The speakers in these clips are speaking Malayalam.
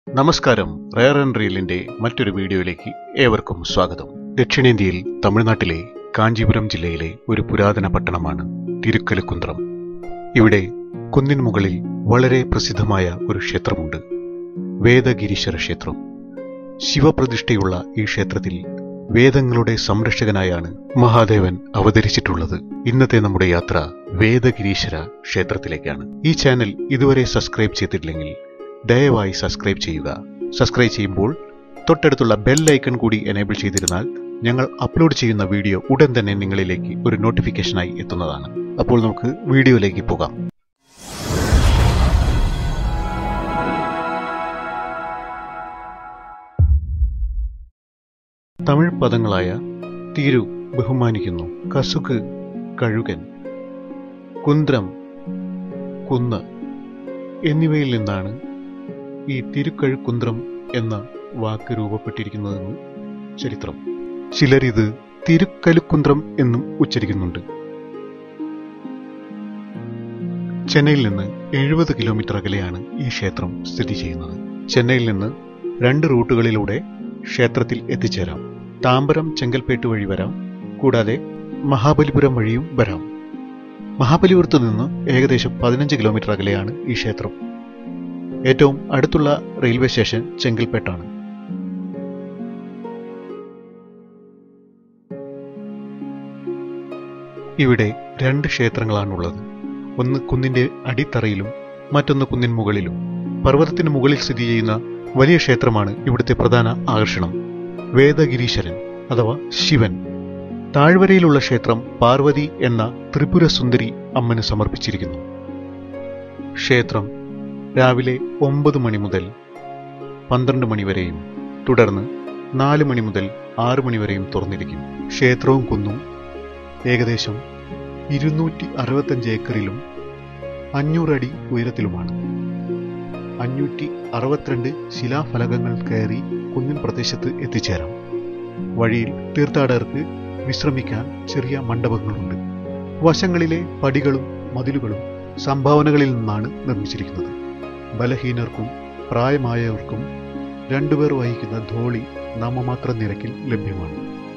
നമസ്കാരം റയർ ആൻഡ് റീലിന്റെ മറ്റൊരു വീഡിയോയിലേക്ക് ഏവർക്കും സ്വാഗതം ദക്ഷിണേന്ത്യയിൽ തമിഴ്നാട്ടിലെ കാഞ്ചീപുരം ജില്ലയിലെ ഒരു പുരാതന പട്ടണമാണ് തിരുക്കലുകുന്ത്രം ഇവിടെ കുന്നിൻ മുകളിൽ വളരെ പ്രസിദ്ധമായ ഒരു ക്ഷേത്രമുണ്ട് വേദഗിരീശ്വര ക്ഷേത്രം ശിവപ്രതിഷ്ഠയുള്ള ഈ ക്ഷേത്രത്തിൽ വേദങ്ങളുടെ സംരക്ഷകനായാണ് മഹാദേവൻ അവതരിച്ചിട്ടുള്ളത് ഇന്നത്തെ നമ്മുടെ യാത്ര വേദഗിരീശ്വര ക്ഷേത്രത്തിലേക്കാണ് ഈ ചാനൽ ഇതുവരെ സബ്സ്ക്രൈബ് ചെയ്തിട്ടില്ലെങ്കിൽ ദയവായി സബ്സ്ക്രൈബ് ചെയ്യുക സബ്സ്ക്രൈബ് ചെയ്യുമ്പോൾ തൊട്ടടുത്തുള്ള ബെൽ ഐക്കൺ കൂടി എനേബിൾ ചെയ്തിരുന്നാൽ ഞങ്ങൾ അപ്ലോഡ് ചെയ്യുന്ന വീഡിയോ ഉടൻ തന്നെ നിങ്ങളിലേക്ക് ഒരു നോട്ടിഫിക്കേഷനായി എത്തുന്നതാണ് അപ്പോൾ നമുക്ക് വീഡിയോയിലേക്ക് പോകാം തമിഴ് പദങ്ങളായ തിരു ബഹുമാനിക്കുന്നു കസുക് കഴുകൻ കുന്ത്രം കുന്ന് എന്നിവയിൽ നിന്നാണ് ഈ തിരുക്കഴുക്കുന്ത്രം എന്ന വാക്ക് രൂപപ്പെട്ടിരിക്കുന്നതെന്ന് ചരിത്രം ചിലരിത് തിരുക്കലുക്കുന്ത്രം എന്നും ഉച്ചരിക്കുന്നുണ്ട് ചെന്നൈയിൽ നിന്ന് എഴുപത് കിലോമീറ്റർ അകലെയാണ് ഈ ക്ഷേത്രം സ്ഥിതി ചെയ്യുന്നത് ചെന്നൈയിൽ നിന്ന് രണ്ട് റൂട്ടുകളിലൂടെ ക്ഷേത്രത്തിൽ എത്തിച്ചേരാം താമ്പരം ചെങ്കൽപ്പേട്ട് വഴി വരാം കൂടാതെ മഹാബലിപുരം വഴിയും വരാം മഹാബലിപുരത്ത് നിന്ന് ഏകദേശം പതിനഞ്ച് കിലോമീറ്റർ അകലെയാണ് ഈ ക്ഷേത്രം ഏറ്റവും അടുത്തുള്ള റെയിൽവേ സ്റ്റേഷൻ ചെങ്കൽപ്പേട്ടാണ് ഇവിടെ രണ്ട് ക്ഷേത്രങ്ങളാണുള്ളത് ഒന്ന് കുന്നിന്റെ അടിത്തറയിലും മറ്റൊന്ന് കുന്നിൻ മുകളിലും പർവ്വതത്തിന് മുകളിൽ സ്ഥിതി ചെയ്യുന്ന വലിയ ക്ഷേത്രമാണ് ഇവിടുത്തെ പ്രധാന ആകർഷണം വേദഗിരീശ്വരൻ അഥവാ ശിവൻ താഴ്വരയിലുള്ള ക്ഷേത്രം പാർവതി എന്ന ത്രിപുര സുന്ദരി അമ്മന് സമർപ്പിച്ചിരിക്കുന്നു ക്ഷേത്രം രാവിലെ ഒമ്പത് മണി മുതൽ പന്ത്രണ്ട് മണി വരെയും തുടർന്ന് നാല് മണി മുതൽ ആറ് മണി വരെയും തുറന്നിരിക്കും ക്ഷേത്രവും കുന്നും ഏകദേശം ഇരുന്നൂറ്റി അറുപത്തഞ്ച് ഏക്കറിലും അഞ്ഞൂറടി ഉയരത്തിലുമാണ് അഞ്ഞൂറ്റി അറുപത്തിരണ്ട് ശിലാഫലകങ്ങൾ കയറി കുന്നിൻ പ്രദേശത്ത് എത്തിച്ചേരാം വഴിയിൽ തീർത്ഥാടകർക്ക് വിശ്രമിക്കാൻ ചെറിയ മണ്ഡപങ്ങളുണ്ട് വശങ്ങളിലെ പടികളും മതിലുകളും സംഭാവനകളിൽ നിന്നാണ് നിർമ്മിച്ചിരിക്കുന്നത് ബലഹീനർക്കും പ്രായമായവർക്കും രണ്ടുപേർ വഹിക്കുന്ന ധോളി നാമമാത്ര നിരക്കിൽ ലഭ്യമാണ്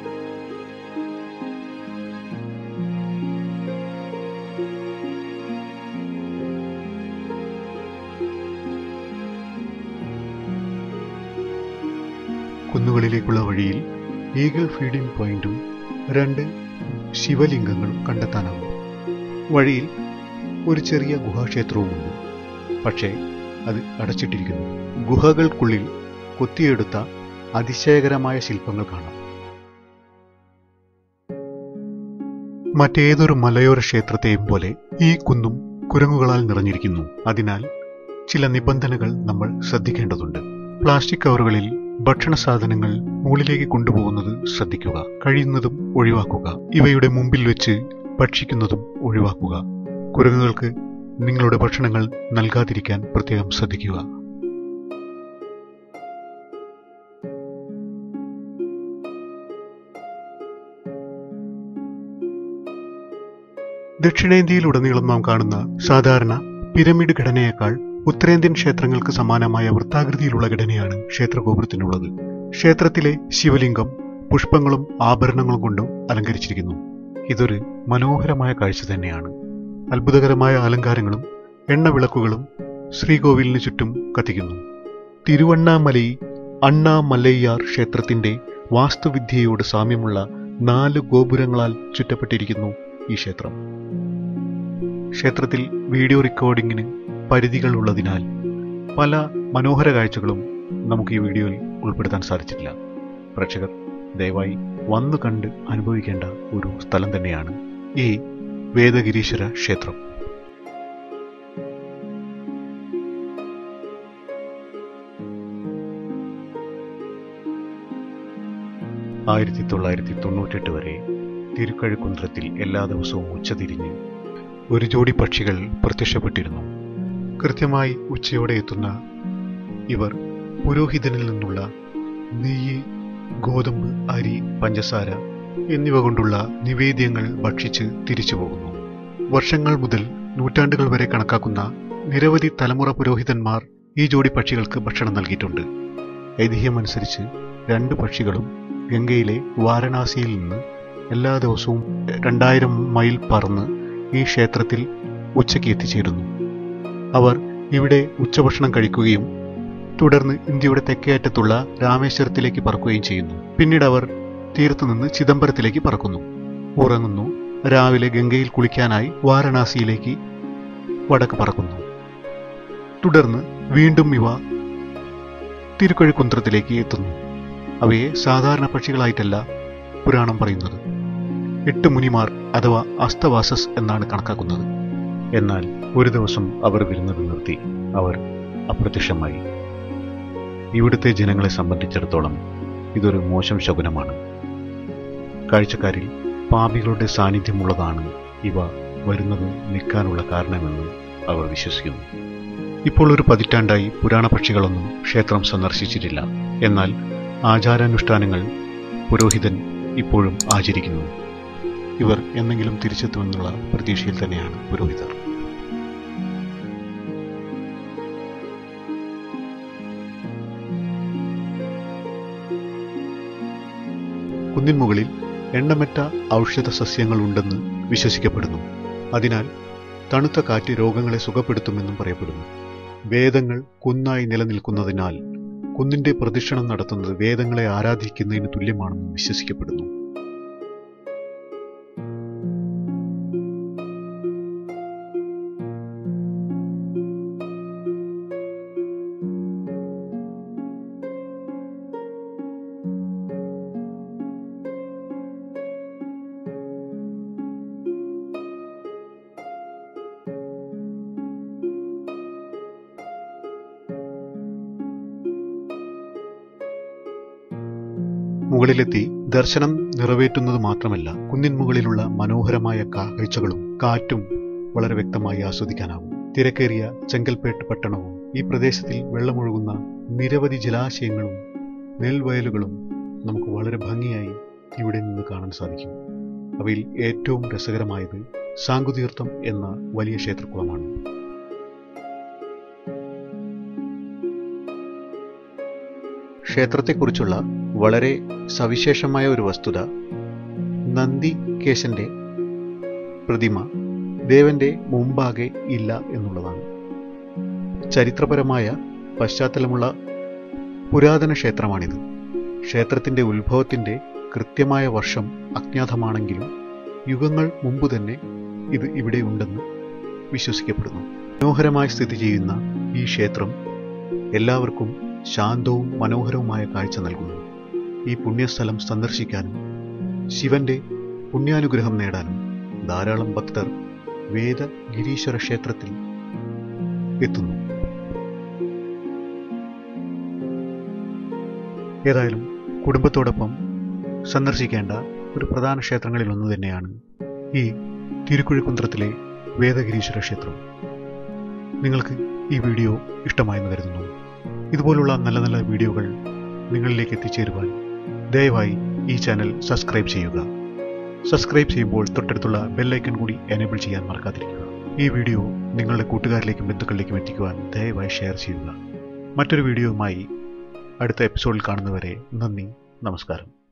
കുന്നുകളിലേക്കുള്ള വഴിയിൽ ഈഗിൾ ഫീഡിംഗ് പോയിന്റും രണ്ട് ശിവലിംഗങ്ങളും കണ്ടെത്താനാവും വഴിയിൽ ഒരു ചെറിയ ഗുഹാക്ഷേത്രവുമുണ്ട് പക്ഷേ അത് അടച്ചിട്ടിരിക്കുന്നു ഗുഹകൾക്കുള്ളിൽ കൊത്തിയെടുത്ത അതിശയകരമായ ശില്പങ്ങൾ കാണാം മറ്റേതൊരു മലയോര ക്ഷേത്രത്തെയും പോലെ ഈ കുന്നും കുരങ്ങുകളാൽ നിറഞ്ഞിരിക്കുന്നു അതിനാൽ ചില നിബന്ധനകൾ നമ്മൾ ശ്രദ്ധിക്കേണ്ടതുണ്ട് പ്ലാസ്റ്റിക് കവറുകളിൽ ഭക്ഷണ സാധനങ്ങൾ മുകളിലേക്ക് കൊണ്ടുപോകുന്നത് ശ്രദ്ധിക്കുക കഴിയുന്നതും ഒഴിവാക്കുക ഇവയുടെ മുമ്പിൽ വെച്ച് ഭക്ഷിക്കുന്നതും ഒഴിവാക്കുക കുരങ്ങുകൾക്ക് നിങ്ങളുടെ ഭക്ഷണങ്ങൾ നൽകാതിരിക്കാൻ പ്രത്യേകം ശ്രദ്ധിക്കുക ദക്ഷിണേന്ത്യയിലുടനീളം നാം കാണുന്ന സാധാരണ പിരമിഡ് ഘടനയേക്കാൾ ഉത്തരേന്ത്യൻ ക്ഷേത്രങ്ങൾക്ക് സമാനമായ വൃത്താകൃതിയിലുള്ള ഘടനയാണ് ക്ഷേത്രഗോപുരത്തിനുള്ളത് ക്ഷേത്രത്തിലെ ശിവലിംഗം പുഷ്പങ്ങളും ആഭരണങ്ങളും കൊണ്ടും അലങ്കരിച്ചിരിക്കുന്നു ഇതൊരു മനോഹരമായ കാഴ്ച തന്നെയാണ് അത്ഭുതകരമായ അലങ്കാരങ്ങളും എണ്ണവിളക്കുകളും ശ്രീകോവിലിന് ചുറ്റും കത്തിക്കുന്നു തിരുവണ്ണാമലൈ അണ്ണാമലയ്യാർ ക്ഷേത്രത്തിന്റെ വാസ്തുവിദ്യയോട് സാമ്യമുള്ള നാല് ഗോപുരങ്ങളാൽ ചുറ്റപ്പെട്ടിരിക്കുന്നു ഈ ക്ഷേത്രം ക്ഷേത്രത്തിൽ വീഡിയോ റെക്കോർഡിങ്ങിന് പരിധികൾ ഉള്ളതിനാൽ പല മനോഹര കാഴ്ചകളും നമുക്ക് ഈ വീഡിയോയിൽ ഉൾപ്പെടുത്താൻ സാധിച്ചിട്ടില്ല പ്രേക്ഷകർ ദയവായി വന്നു കണ്ട് അനുഭവിക്കേണ്ട ഒരു സ്ഥലം തന്നെയാണ് ഈ വേദഗിരീശ്വര ക്ഷേത്രം ആയിരത്തി തൊള്ളായിരത്തി തൊണ്ണൂറ്റെട്ട് വരെ തിരുക്കഴുകുന്ത്രത്തിൽ എല്ലാ ദിവസവും ഉച്ചതിരിഞ്ഞ് ഒരു ജോഡി പക്ഷികൾ പ്രത്യക്ഷപ്പെട്ടിരുന്നു കൃത്യമായി ഉച്ചയോടെ എത്തുന്ന ഇവർ പുരോഹിതനിൽ നിന്നുള്ള നെയ്യ് ഗോതമ്പ് അരി പഞ്ചസാര എന്നിവ കൊണ്ടുള്ള നിവേദ്യങ്ങൾ ഭക്ഷിച്ച് തിരിച്ചു പോകുന്നു വർഷങ്ങൾ മുതൽ നൂറ്റാണ്ടുകൾ വരെ കണക്കാക്കുന്ന നിരവധി തലമുറ പുരോഹിതന്മാർ ഈ ജോഡി പക്ഷികൾക്ക് ഭക്ഷണം നൽകിയിട്ടുണ്ട് ഐതിഹ്യമനുസരിച്ച് രണ്ട് പക്ഷികളും ഗംഗയിലെ വാരണാസിയിൽ നിന്ന് എല്ലാ ദിവസവും രണ്ടായിരം മൈൽ പറന്ന് ഈ ക്ഷേത്രത്തിൽ ഉച്ചയ്ക്ക് എത്തിച്ചേരുന്നു അവർ ഇവിടെ ഉച്ചഭക്ഷണം കഴിക്കുകയും തുടർന്ന് ഇന്ത്യയുടെ തെക്കേ അറ്റത്തുള്ള രാമേശ്വരത്തിലേക്ക് പറക്കുകയും ചെയ്യുന്നു പിന്നീട് അവർ തീരത്തു നിന്ന് ചിദംബരത്തിലേക്ക് പറക്കുന്നു ഉറങ്ങുന്നു രാവിലെ ഗംഗയിൽ കുളിക്കാനായി വാരണാസിയിലേക്ക് വടക്ക് പറക്കുന്നു തുടർന്ന് വീണ്ടും ഇവ തിരുക്കഴിക്കുന്ത്രത്തിലേക്ക് എത്തുന്നു അവയെ സാധാരണ പക്ഷികളായിട്ടല്ല പുരാണം പറയുന്നത് എട്ട് മുനിമാർ അഥവാ അസ്തവാസസ് എന്നാണ് കണക്കാക്കുന്നത് എന്നാൽ ഒരു ദിവസം അവർ വരുന്നത് നിർത്തി അവർ അപ്രത്യക്ഷമായി ഇവിടുത്തെ ജനങ്ങളെ സംബന്ധിച്ചിടത്തോളം ഇതൊരു മോശം ശകുനമാണ് കാഴ്ചക്കാരിൽ പാപികളുടെ സാന്നിധ്യമുള്ളതാണ് ഇവ വരുന്നത് നിൽക്കാനുള്ള കാരണമെന്ന് അവർ വിശ്വസിക്കുന്നു ഇപ്പോൾ ഒരു പതിറ്റാണ്ടായി പുരാണ പക്ഷികളൊന്നും ക്ഷേത്രം സന്ദർശിച്ചിട്ടില്ല എന്നാൽ ആചാരാനുഷ്ഠാനങ്ങൾ പുരോഹിതൻ ഇപ്പോഴും ആചരിക്കുന്നു ഇവർ എന്നെങ്കിലും തിരിച്ചെത്തുമെന്നുള്ള പ്രതീക്ഷയിൽ തന്നെയാണ് പുരോഹിതർ കുന്നിൻ മുകളിൽ എണ്ണമറ്റ ഔഷധ സസ്യങ്ങൾ ഉണ്ടെന്ന് വിശ്വസിക്കപ്പെടുന്നു അതിനാൽ തണുത്ത കാറ്റ് രോഗങ്ങളെ സുഖപ്പെടുത്തുമെന്നും പറയപ്പെടുന്നു വേദങ്ങൾ കുന്നായി നിലനിൽക്കുന്നതിനാൽ കുന്നിന്റെ പ്രദക്ഷിണം നടത്തുന്നത് വേദങ്ങളെ ആരാധിക്കുന്നതിന് തുല്യമാണെന്നും വിശ്വസിക്കപ്പെടുന്നു മുകളിലെത്തി ദർശനം നിറവേറ്റുന്നത് മാത്രമല്ല കുന്നിൻ മുകളിലുള്ള മനോഹരമായ കാഴ്ചകളും കാറ്റും വളരെ വ്യക്തമായി ആസ്വദിക്കാനാവും തിരക്കേറിയ ചെങ്കൽപ്പേട്ട് പട്ടണവും ഈ പ്രദേശത്തിൽ വെള്ളമൊഴുകുന്ന നിരവധി ജലാശയങ്ങളും നെൽവയലുകളും നമുക്ക് വളരെ ഭംഗിയായി ഇവിടെ നിന്ന് കാണാൻ സാധിക്കും അവയിൽ ഏറ്റവും രസകരമായത് സാങ്കുതീർത്ഥം എന്ന വലിയ ക്ഷേത്രക്കുളമാണ് ക്ഷേത്രത്തെക്കുറിച്ചുള്ള വളരെ സവിശേഷമായ ഒരു വസ്തുത നന്ദി കേശന്റെ പ്രതിമ ദേവന്റെ മുമ്പാകെ ഇല്ല എന്നുള്ളതാണ് ചരിത്രപരമായ പശ്ചാത്തലമുള്ള പുരാതന ക്ഷേത്രമാണിത് ക്ഷേത്രത്തിന്റെ ഉത്ഭവത്തിന്റെ കൃത്യമായ വർഷം അജ്ഞാതമാണെങ്കിലും യുഗങ്ങൾ മുമ്പ് തന്നെ ഇത് ഇവിടെ ഉണ്ടെന്ന് വിശ്വസിക്കപ്പെടുന്നു മനോഹരമായി സ്ഥിതി ചെയ്യുന്ന ഈ ക്ഷേത്രം എല്ലാവർക്കും ശാന്തവും മനോഹരവുമായ കാഴ്ച നൽകുന്നു ഈ പുണ്യസ്ഥലം സന്ദർശിക്കാനും ശിവന്റെ പുണ്യാനുഗ്രഹം നേടാനും ധാരാളം ഭക്തർ വേദ ഗിരീശ്വര ക്ഷേത്രത്തിൽ എത്തുന്നു ഏതായാലും കുടുംബത്തോടൊപ്പം സന്ദർശിക്കേണ്ട ഒരു പ്രധാന ക്ഷേത്രങ്ങളിൽ ഒന്ന് തന്നെയാണ് ഈ തിരുക്കുഴിക്കുന്ത്രത്തിലെ വേദഗിരീശ്വര ക്ഷേത്രം നിങ്ങൾക്ക് ഈ വീഡിയോ ഇഷ്ടമായെന്ന് കരുതുന്നു ഇതുപോലുള്ള നല്ല നല്ല വീഡിയോകൾ നിങ്ങളിലേക്ക് എത്തിച്ചേരുവാൻ ദയവായി ഈ ചാനൽ സബ്സ്ക്രൈബ് ചെയ്യുക സബ്സ്ക്രൈബ് ചെയ്യുമ്പോൾ തൊട്ടടുത്തുള്ള ബെല്ലൈക്കൺ കൂടി എനേബിൾ ചെയ്യാൻ മറക്കാതിരിക്കുക ഈ വീഡിയോ നിങ്ങളുടെ കൂട്ടുകാരിലേക്കും ബന്ധുക്കളിലേക്കും എത്തിക്കുവാൻ ദയവായി ഷെയർ ചെയ്യുക മറ്റൊരു വീഡിയോയുമായി അടുത്ത എപ്പിസോഡിൽ കാണുന്നവരെ നന്ദി നമസ്കാരം